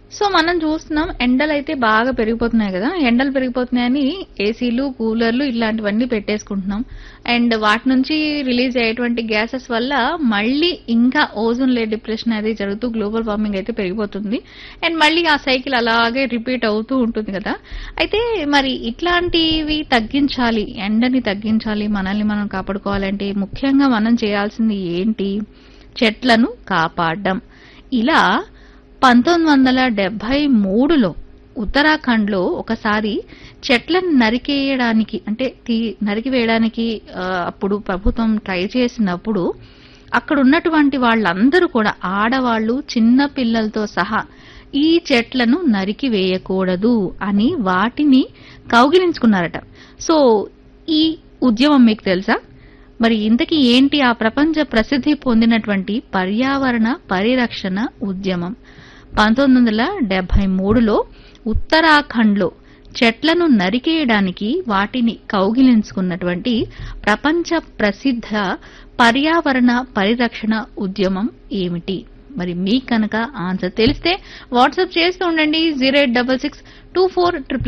so మనం చూస్తున్నాం ఎండలు అయితే బాగా పెరిగిపోతున్నాయి కదా ఎండలు పెరిగిపోతున్నాయని ఏసీలు కూలర్లు ఇలాంటివన్నీ పెట్టేసుకుంటున్నాం అండ్ వాటి నుంచి రిలీజ్ అయ్యేటువంటి గ్యాసెస్ వల్ల మళ్ళీ ఇంకా ఓజోన్ లేయర్ డిప్రెషన్ అనేది జరుగుతూ గ్లోబల్ వార్మింగ్ అయితే పెరిగిపోతుంది అండ్ మళ్ళీ ఆ సైకిల్ అలాగే రిపీట్ అవుతూ ఉంటుంది కదా అయితే మరి ఇట్లాంటివి తగ్గించాలి ఎండని తగ్గించాలి మనల్ని మనం కాపాడుకోవాలంటే ముఖ్యంగా మనం చేయాల్సింది ఏంటి చెట్లను కాపాడడం ఇలా పంతొమ్మిది వందల డెబ్బై మూడులో ఉత్తరాఖండ్లో ఒకసారి చెట్లను నరికేయడానికి అంటే తీ- నరికివేయడానికి ఆ, అప్పుడు ప్రభుత్వం ట్రై చేసినప్పుడు అక్కడ ఉన్నటువంటి వాళ్ళందరూ కూడా ఆడవాళ్ళు చిన్న పిల్లలతో సహా ఈ చెట్లను నరికి వేయకూడదు అని వాటిని కౌగిలించుకున్నారట సో ఈ ఉద్యమం మీకు తెలుసా మరి ఇంతకీ ఏంటి ఆ ప్రపంచ ప్రసిద్ధి పొందినటువంటి పర్యావరణ పరిరక్షణ ఉద్యమం పంతొమ్మిది వందల డెబ్బై మూడులో ఉత్తరాఖండ్లో చెట్లను నరికేయడానికి వాటిని కౌగిలించుకున్నటువంటి ప్రపంచ ప్రసిద్ధ పర్యావరణ పరిరక్షణ ఉద్యమం ఏమిటి మరి మీకు కనుక ఆన్సర్ తెలిస్తే వాట్సాప్ చేస్తూ ఉండండి zero eight double six two four triple